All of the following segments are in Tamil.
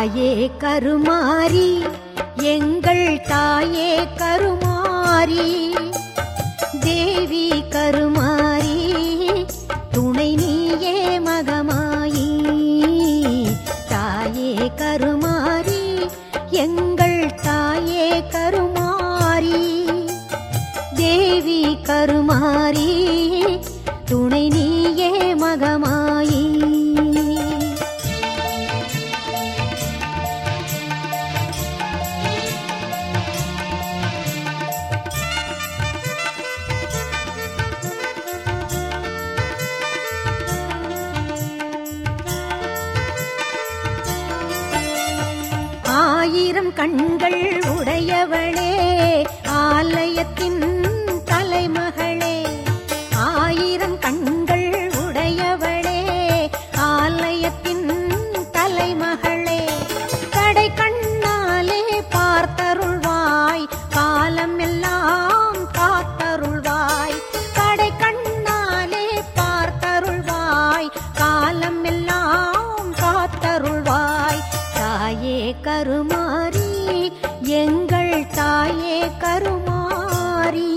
தாயே கருமாரி எங்கள் தாயே கருமாரி தேவி கருமாரி துணை நீயே மகமாயி தாயே கருமாரி எங்கள் தாயே கருமாரி தேவி கருமாரி துணை நீயே மகமாயி ஆயிரம் கண்கள் உடையவளே ஆலயத்தின் தலைமகளே ஆயிரம் கண்கள் உடையவளே ஆலயத்தின் தலைமகளே கடை கண்ணாலே பார்த்தருள்வாய் காலம் எல்லாம் காத்தருள்வாய் கடை கண்ணாலே பார்த்தருள்வாய் காலம் எல்லாம் காத்தருள்வாய் தாயே கருமாரி எங்கள் தாயே கருமாரி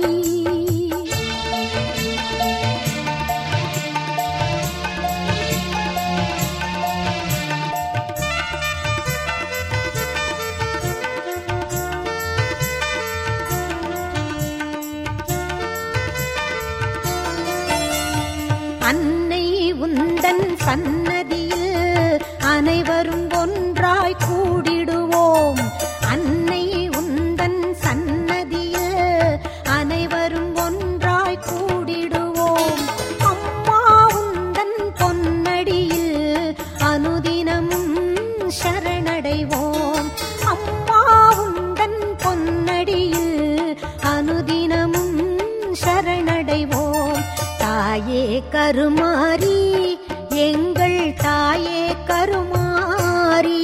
அன்னை உந்தன் சன்னதியில் அனைவரும் ஒன்றாய் கூடிடுவோம் அன்னை உந்தன் சன்னதியில் அனைவரும் ஒன்றாய் கூடிடுவோம் அம்மா உந்தன் பொன்னடியில் அனுதினமும் சரணடைவோம் அம்மா உந்தன் பொன்னடியில் அனுதினமும் சரணடைவோம் தாயே கருமாரி எங்கள் தாயே கருமாரி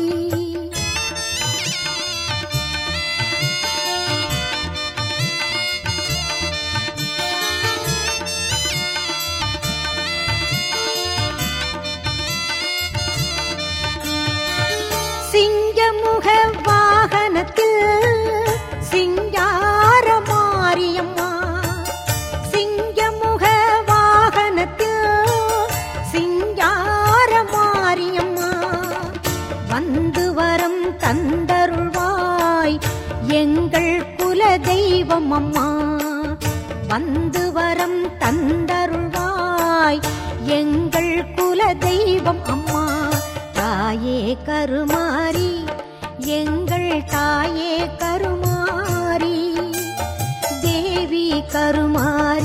சிங்கமுக வாகனத்தில் சிங்கார மாரியம்மா சிங்கமுக வாகனத்தில் சிங்கார மாரியம்மா வந்து வரம் தந்தருள்வாய் எங்கள் குல தெய்வம் அம்மா வந்து வரம் தந்தருள்வாய் எங்கள் குல தெய்வம் அம்மா தாயே கருமாரி எங்கள் தாயே கருமாரி தேவி கருமாரி